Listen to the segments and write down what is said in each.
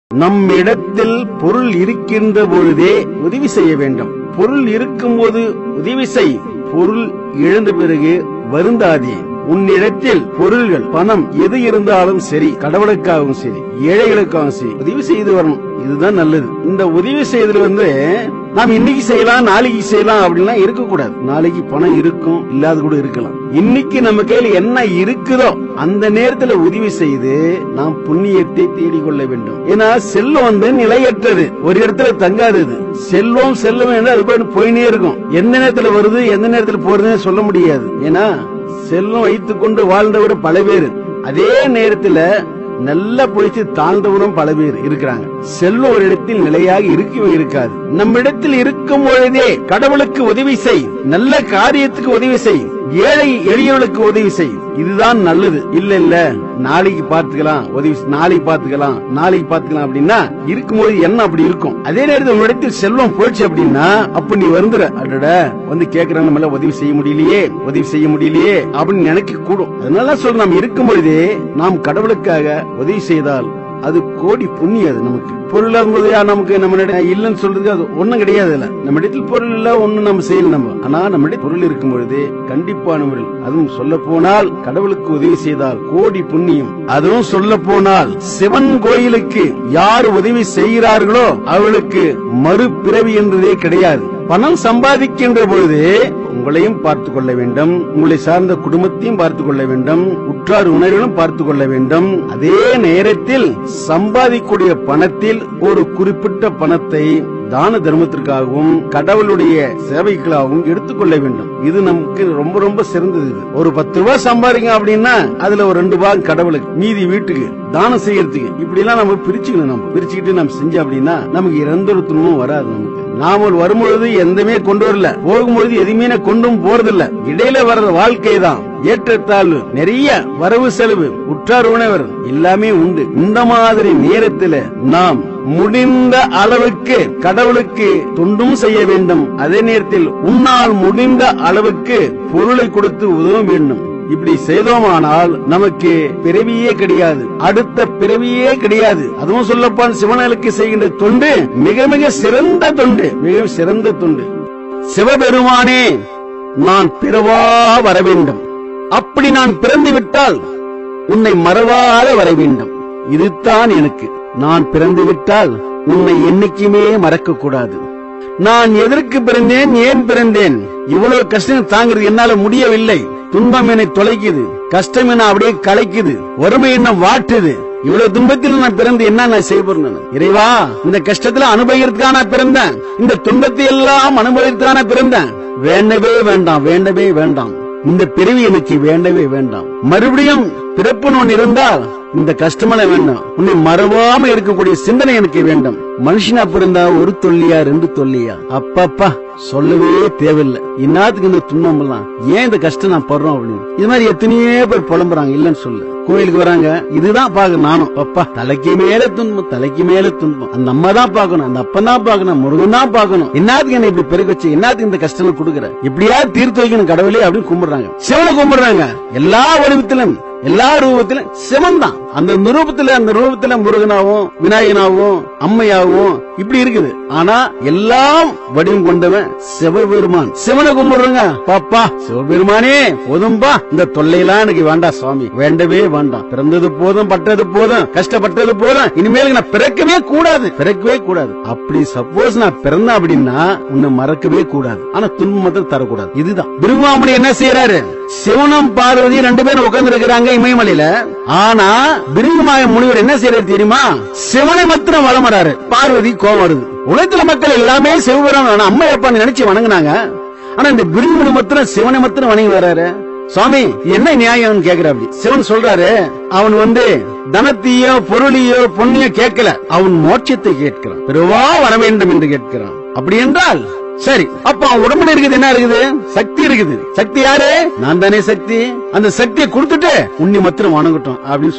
நம் இடத்தில் பொருள் இருக்கின்ற பொழுதே உதவி செய்ய வேண்டும் பொருள் இருக்கும்போது உதவி செய் பொருள் இழந்த பிறகு வருந்தாதே உன்னிடத்தில் பொருள்கள் பணம் எது இருந்தாலும் சரி கடவுளுக்காகவும் சரி ஏழைகளுக்காகவும் சரி உதவி செய்து வரணும் இதுதான் நல்லது இந்த உதவி செய்தல் வந்து நாம் இன்னைக்கு செய்யலாம் நாளைக்கு செய்யலாம் அப்படின்லாம் இருக்கக்கூடாது நாளைக்கு பணம் இருக்கும் இல்லாத கூட இருக்கலாம் இன்னைக்கு நம்ம கையில என்ன இருக்குதோ அந்த நேரத்துல உதவி செய்து நாம் புண்ணியத்தை தேடிக்கொள்ள வேண்டும் ஏன்னா செல்வம் வந்து நிலையற்றது ஒரு இடத்துல தங்காதது செல்வம் செல்வம் என்று அது பாட்டு போயினே இருக்கும் எந்த நேரத்துல வருது எந்த நேரத்துல போறதுன்னு சொல்ல முடியாது ஏன்னா செல்வம் வைத்துக் கொண்டு வாழ்ந்தவர் பல பேர் அதே நேரத்துல நல்லா பிடிச்சு தாழ்ந்தவரும் பல பேர் இருக்கிறாங்க செல்வம் ஒரு இடத்தில் நிலையாக இருக்கவே இருக்காது நம்ம இடத்தில் இருக்கும் பொழுதே கடவுளுக்கு உதவி செய் நல்ல காரியத்துக்கு உதவி செய் ஏழை எளியவர்களுக்கு உதவி செய் இதுதான் நல்லது இல்ல இல்ல நாளைக்கு பார்த்துக்கலாம் உதவி செய், நாளைக்கு பார்த்துக்கலாம் நாளைக்கு பார்த்துக்கலாம் அப்படின்னா இருக்கும்போது என்ன அப்படி இருக்கும் அதே நேரத்தில் உன்னிடத்தில் செல்வம் போயிடுச்சு அப்படின்னா அப்ப நீ வருந்துற அடட வந்து கேக்குறாங்க நம்மளால உதவி செய்ய முடியலையே உதவி செய்ய முடியலையே அப்படின்னு நினைக்க கூடும் அதனால சொல்ற நாம் இருக்கும் பொழுதே நாம் கடவுளுக்காக உதவி செய்தால் அது கோடி புண்ணியம் அது நமக்கு பொருள் இருக்கும்போது யார் நமக்கு நம்ம இல்லைன்னு சொல்றதுக்கு அது ஒண்ணும் கிடையாது இல்ல நம்ம இடத்தில் பொருள் இல்ல ஒண்ணும் நம்ம செய்யல நம்ம ஆனா நம்ம இடத்தில் பொருள் இருக்கும் பொழுது கண்டிப்பான முறையில் அதுவும் சொல்ல போனால் கடவுளுக்கு உதவி செய்தால் கோடி புண்ணியம் அதுவும் சொல்ல போனால் சிவன் கோயிலுக்கு யார் உதவி செய்கிறார்களோ அவர்களுக்கு மறுபிறவி என்றதே கிடையாது பணம் சம்பாதிக்கின்ற பொழுது உங்களையும் பார்த்துக் கொள்ள வேண்டும் உங்களை சார்ந்த குடும்பத்தையும் பார்த்துக் கொள்ள வேண்டும் உற்றார் உணர்வுகளும் பார்த்துக் கொள்ள வேண்டும் அதே நேரத்தில் சம்பாதிக்கூடிய பணத்தில் ஒரு குறிப்பிட்ட பணத்தை தான தர்மத்திற்காகவும் கடவுளுடைய சேவைக்காகவும் எடுத்துக்கொள்ள வேண்டும் இது நமக்கு ரொம்ப ரொம்ப சிறந்தது இது ஒரு பத்து ரூபாய் சம்பாதிங்க அப்படின்னா அதுல ஒரு ரெண்டு ரூபாய் கடவுளுக்கு மீதி வீட்டுக்கு தானம் செய்யறதுக்கு இப்படி எல்லாம் நம்ம பிரிச்சுக்கணும் நம்ம பிரிச்சுக்கிட்டு நம்ம செஞ்சோம் அப்படின்னா நமக்கு எந்த ஒரு துன்பமும் வராது நமக்கு நாம வரும்பொழுது எந்தமே கொண்டு வரல போகும்பொழுது எதுவுமே நான் கொண்டும் போறதில்ல இடையில வர்ற வாழ்க்கை தான் ஏற்றத்தாழ்வு நிறைய வரவு செலவு உற்றார் உணவர் எல்லாமே உண்டு இந்த மாதிரி நேரத்துல நாம் முடிந்த அளவுக்கு கடவுளுக்கு தொண்டும் செய்ய வேண்டும் அதே நேரத்தில் உன்னால் முடிந்த அளவுக்கு பொருளை கொடுத்து உதவ வேண்டும் இப்படி செய்தோமானால் நமக்கு பிறவியே கிடையாது அடுத்த பிறவியே கிடையாது அதுவும் சொல்லப்பான் சிவனலுக்கு செய்கின்ற தொண்டு மிக மிக சிறந்த தொண்டு மிக சிறந்த தொண்டு சிவபெருமானே நான் பிறவா வர வேண்டும் அப்படி நான் பிறந்து விட்டால் உன்னை மறவாத வர வேண்டும் இதுதான் எனக்கு நான் பிறந்து விட்டால் உன்னை என்னைக்குமே மறக்க கூடாது நான் எதற்கு பிறந்தேன் ஏன் பிறந்தேன் இவ்வளவு கஷ்டம் தாங்கிறது என்னால முடியவில்லை துன்பம் என்னை தொலைக்குது கஷ்டம் என்ன அப்படியே கலைக்குது வறுமை என்ன வாட்டுது இவ்வளவு துன்பத்தில் நான் பிறந்து என்ன நான் செய்ய போறேன் நானு? இறைவா இந்த கஷ்டத்துல அனுபவிக்கிறதுக்காக நான் பிறந்தேன் இந்த துன்பத்தை எல்லாம் அனுபவிக்கிறதுக்காக நான் பிறந்தேன் வேண்டவே வேண்டாம் வேண்டவே வேண்டாம் இந்த பிறவி எனக்கு வேண்டவே வேண்டாம் மறுபடியும் பிறப்பு ஒன்று இருந்தால் இந்த கஷ்டமெல்லாம் வேண்டாம் உன்னை மறவாம இருக்கக்கூடிய சிந்தனை எனக்கு வேண்டும் மனுஷனா பிறந்தா ஒரு தொல்லியா ரெண்டு தொல்லியா அப்பப்பா சொல்லவே தேவையில்லை இன்னாத்துக்கு இந்த துன்பம் எல்லாம் ஏன் இந்த கஷ்டம் நான் படுறோம் அப்படின்னு இது மாதிரி எத்தனையோ பேர் புலம்புறாங்க இல்லன்னு சொல்லு கோயிலுக்கு வராங்க இதுதான் பாக்க நானும் அப்பா தலைக்கு மேல துன்பம் தலைக்கு மேல துன்பம் அந்த அம்மா தான் பாக்கணும் அந்த அப்பன் தான் பாக்கணும் முருகன் தான் பாக்கணும் என்னத்துக்கு என்ன இப்படி பெருக வச்சு என்னத்துக்கு இந்த கஷ்டம் கொடுக்குற எப்படியாவது தீர்த்து வைக்கணும் கடவுளே அப்படின்னு கும்பிடுறாங்க சிவனை கும்பிடுறாங்க எல்லா வடிவத்திலும் எல்லா ரூபத்திலும் சிவன் தான் அந்த ரூபத்துல அந்த ரூபத்துல முருகனாவும் விநாயகனாவும் அம்மையாவும் இப்படி இருக்குது ஆனா எல்லாம் வடிவம் கொண்டவன் சிவபெருமான் சிவனை கும்பிடுறங்க பாப்பா சிவபெருமானே போதும்பா இந்த தொல்லையெல்லாம் எனக்கு வேண்டாம் சுவாமி வேண்டவே வேண்டாம் பிறந்தது போதும் பட்டது போதும் கஷ்டப்பட்டது போதும் இனிமேல் நான் பிறக்கவே கூடாது பிறக்கவே கூடாது அப்படி சப்போஸ் நான் பிறந்தேன் அப்படின்னா உன்னை மறக்கவே கூடாது ஆனா துன்பம் மாத்திரம் தரக்கூடாது இதுதான் திருவாமணி என்ன செய்யறாரு சிவனும் பார்வதியும் ரெண்டு பேரும் உட்கார்ந்து இருக்கிறாங்க இமயமலையில ஆனா பிருங்கமாய முனிவர் என்ன செய்யறாரு தெரியுமா சிவனை மாத்திரம் வளம் வராரு பார்வதி கோவம் வருது உலகத்துல மக்கள் எல்லாமே சிவபெருமான் அம்மா அப்பான்னு நினைச்சு வணங்குனாங்க ஆனா இந்த பிருங்கமணி மாத்திரம் சிவனை மாத்திரம் வணங்கி வராரு சுவாமி என்ன நியாயம் கேக்குறாப்படி சிவன் சொல்றாரு அவன் வந்து தனத்தையோ பொருளையோ பொண்ணையோ கேட்கல அவன் மோட்சத்தை கேட்கிறான் பெருவா வர வேண்டும் என்று கேட்கிறான் அப்படி என்றால் சரி அப்ப அவன் உடம்புல இருக்குது என்ன இருக்குது சக்தி இருக்குது சக்தி யாரு நான் தானே சக்தி அந்த சக்தியை கொடுத்துட்டு உன்னை மாத்திரம் வணங்கட்டும் அப்படின்னு சொல்றாரு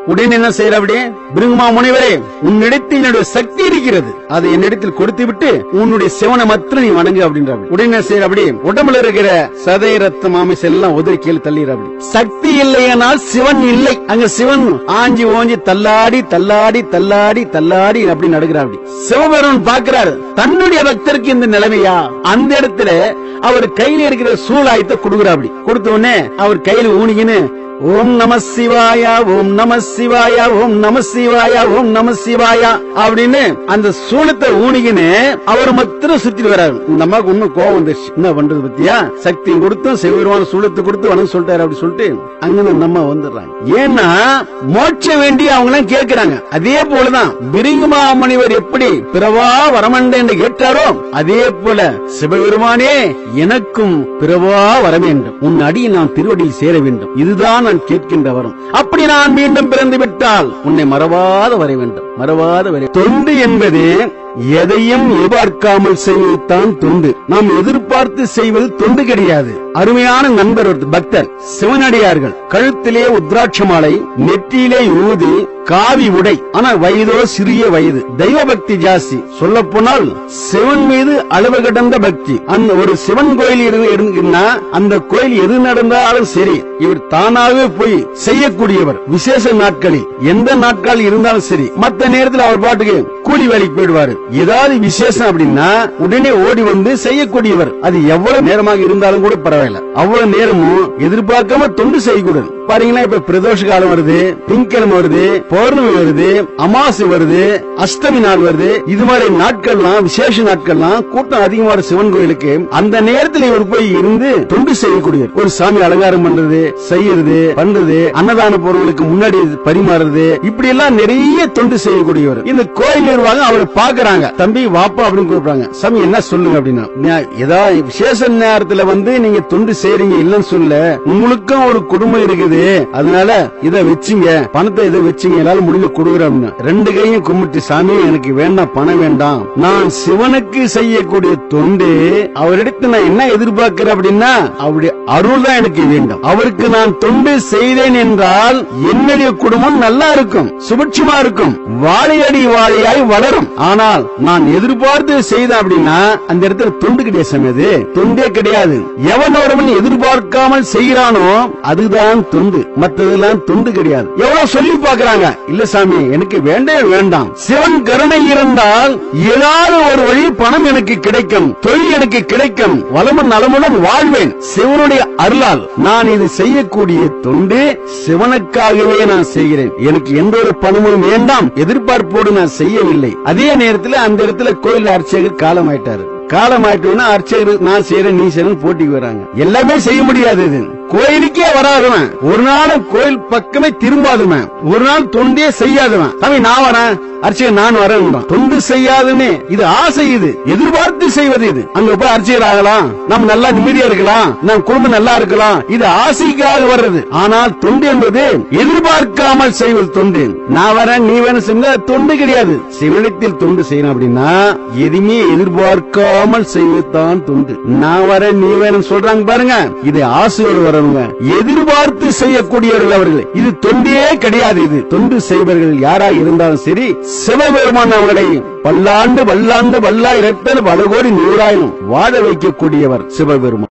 உடனே என்ன செய்யற அப்படியே பிருங்கமா முனிவரே உன்னிடத்தில் என்னுடைய சக்தி இருக்கிறது அதை என்னிடத்தில் கொடுத்து விட்டு உன்னுடைய சிவனை மாத்திரம் நீ வணங்கு அப்படின்ற உடனே என்ன செய்யற அப்படி உடம்புல இருக்கிற சதை ரத்தம் மாமிசம் எல்லாம் உதவி கீழே தள்ளிடுற அப்படி சக்தி இல்லையானால் சிவன் இல்லை அங்க சிவன் ஆஞ்சி ஓஞ்சி தள்ளாடி தள்ளாடி தள்ளாடி தள்ளாடி அப்படி நடுகிறார் அப்படி சிவபெருமன் பார்க்கிறார் தன்னுடைய பக்தருக்கு இந்த நிலைமையா அந்த இடத்துல அவர் கையில இருக்கிற சூழாயத்தை கொடுக்குறார் அப்படி கொடுத்த உடனே அவர் கையில ஊனிக்கின்னு ஓம் நம சிவாய ஓம் நம சிவாய ஓம் நம சிவாய ஓம் நம சிவாய அப்படின்னு அந்த சூளத்தை ஊனிக்கின்னு அவர் மாத்திரம் சுத்திட்டு வர்றாரு இந்த அம்மாவுக்கு இன்னும் கோவம் வந்துருச்சு என்ன பண்றது பத்தியா சக்தி கொடுத்தும் சிவருமான சூளத்தை கொடுத்து வணங்க சொல்லிட்டாரு அப்படி சொல்லிட்டு அங்க இந்த அம்மா வந்துடுறாங்க ஏன்னா மோட்சம் வேண்டி அவங்க எல்லாம் கேட்கிறாங்க அதே போலதான் பிரிங்குமா முனிவர் எப்படி பிறவா வரமண்ட என்று கேட்டாரோ அதே போல சிவபெருமானே எனக்கும் பிறவா வர வேண்டும் உன் அடி நான் திருவடியில் சேர வேண்டும் இதுதான் நான் கேட்கின்ற வரம் அப்படி நான் மீண்டும் பிறந்து விட்டால் உன்னை மறவாத வர வேண்டும் மறவாத வர தொண்டு என்பது எதையும் எதிர்பார்க்காமல் செய்வதுதான் தொண்டு நாம் எதிர்பார்த்து செய்வது தொண்டு கிடையாது அருமையான நண்பர் ஒருத்தர் பக்தர் சிவனடியார்கள் கழுத்திலே உத்ராட்ச மாலை நெற்றியிலே ஊதி காவி உடை ஆனா வயதோ சிறிய வயது தெய்வ பக்தி ஜாஸ்தி சொல்ல போனால் சிவன் மீது அளவு கடந்த பக்தி அந்த ஒரு சிவன் கோயில் இருந்து இருந்துன்னா அந்த கோயில் எது நடந்தாலும் சரி இவர் தானாகவே போய் செய்யக்கூடியவர் விசேஷ நாட்களில் எந்த நாட்கள் இருந்தாலும் சரி மத்த நேரத்தில் அவர் பாட்டுக்கு கூலி வேலைக்கு போயிடுவாரு ஏதாவது விசேஷம் அப்படின்னா உடனே ஓடி வந்து செய்யக்கூடியவர் அது எவ்வளவு நேரமாக இருந்தாலும் கூட பரவாயில்ல அவ்வளவு நேரமும் எதிர்பார்க்காம தொண்டு செய்யக்கூடாது பாத்தீங்கன்னா இப்ப பிரதோஷ காலம் வருது திங்கிழமை வருது பௌர்ணமி வருது அமாவாசை வருது அஷ்டமி நாள் வருது இது மாதிரி நாட்கள்லாம் விசேஷ நாட்கள்லாம் கூட்டம் அதிகமான சிவன் கோயிலுக்கு அந்த நேரத்தில் இவர் போய் இருந்து தொண்டு செய்யக்கூடியவர் ஒரு சாமி அலங்காரம் பண்றது செய்யறது பண்றது அன்னதான பொருட்களுக்கு முன்னாடி பரிமாறுறது இப்படி எல்லாம் நிறைய தொண்டு செய்யக்கூடியவர் இந்த கோயில் நிர்வாகம் அவரை பாக்குறாங்க தம்பி வாப்பா அப்படின்னு கூப்பிடுறாங்க சாமி என்ன சொல்லுங்க அப்படின்னா நான் ஏதாவது விசேஷ நேரத்துல வந்து நீங்க தொண்டு செய்றீங்க இல்லன்னு சொல்ல உங்களுக்கும் ஒரு குடும்பம் இருக்குது அதனால இத வச்சுங்க பணத்தை இதை வச்சுங்க எல்லாரும் முடிஞ்சு கொடுக்குறேன் அப்படின்னா. ரெண்டு கையும் கும்பிட்டு சாமி எனக்கு வேண்டாம் பணம் வேண்டாம் நான் சிவனுக்கு செய்யக்கூடிய தொண்டு அவரிடத்து நான் என்ன எதிர்பார்க்கிறேன் அப்படின்னா அவருடைய அருள் தான் எனக்கு வேண்டும் அவருக்கு நான் தொண்டு செய்தேன் என்றால் என்னுடைய குடும்பம் நல்லா இருக்கும் சுபிட்சமா இருக்கும் வாழையடி வாழையாய் வளரும் ஆனால் நான் எதிர்பார்த்து செய்தேன் அப்படின்னா அந்த இடத்துல தொண்டு கிடையாது சாமி அது தொண்டே கிடையாது எவன் ஒருவன் எதிர்பார்க்காமல் செய்கிறானோ அதுதான் தொண்டு மற்றதெல்லாம் தொண்டு கிடையாது எவ்வளவு சொல்லி பார்க்கறாங்க இல்ல சாமி எனக்கு வேண்டவே வேண்டாம் சிவன் கருணை இருந்தால் ஏதாவது ஒரு வழி பணம் எனக்கு கிடைக்கும் தொழில் எனக்கு கிடைக்கும் வளமும் நலமுடன் வாழ்வேன் சிவனுடைய அருளால் நான் இது செய்யக்கூடிய தொண்டு சிவனுக்காகவே நான் செய்கிறேன் எனக்கு எந்த ஒரு பணமும் வேண்டாம் எதிர்பார்ப்போடு நான் செய்யவில்லை அதே நேரத்தில் அந்த இடத்துல கோயில் அர்ச்சகர் காலம் ஆயிட்டாரு காலம் ஆயிட்டோம்னா அர்ச்சகர் நான் செய்யறேன் நீ செய்யறேன் போட்டிக்கு வராங்க எல்லாமே செய்ய முடியாது இது கோயிலுக்கே வராதவன் ஒரு நாள் கோயில் பக்கமே திரும்பாதவன் ஒரு நாள் தொண்டே செய்யாதவன் தம்பி நான் வரேன் அர்ச்சகர் நான் வரேன் தொண்டு செய்யாதுன்னு இது ஆசை இது எதிர்பார்த்து செய்வது இது அங்க போய் அர்ச்சகர் ஆகலாம் நம்ம நல்லா நிம்மதியா இருக்கலாம் நம்ம குடும்பம் நல்லா இருக்கலாம் இது ஆசைக்காக வர்றது ஆனால் தொண்டு என்பது எதிர்பார்க்காமல் செய்வது தொண்டு நான் வரேன் நீ வேணும் செஞ்சா தொண்டு கிடையாது சிவனிடத்தில் தொண்டு செய்யணும் அப்படின்னா எதுவுமே எதிர்பார்க்காமல் செய்வதுதான் தொண்டு நான் வரேன் நீ வேணும் சொல்றாங்க பாருங்க இது ஆசையோடு வரவங்க எதிர்பார்த்து செய்யக்கூடியவர்கள் அவர்கள் இது தொண்டே கிடையாது இது தொண்டு செய்பவர்கள் யாராக இருந்தாலும் சரி சிவபெருமான் அவர்களை பல்லாண்டு வல்லாண்டு வல்லாயிரத்தல் பல கோடி நூறாயிரம் வாழ வைக்கக்கூடியவர் சிவபெருமான்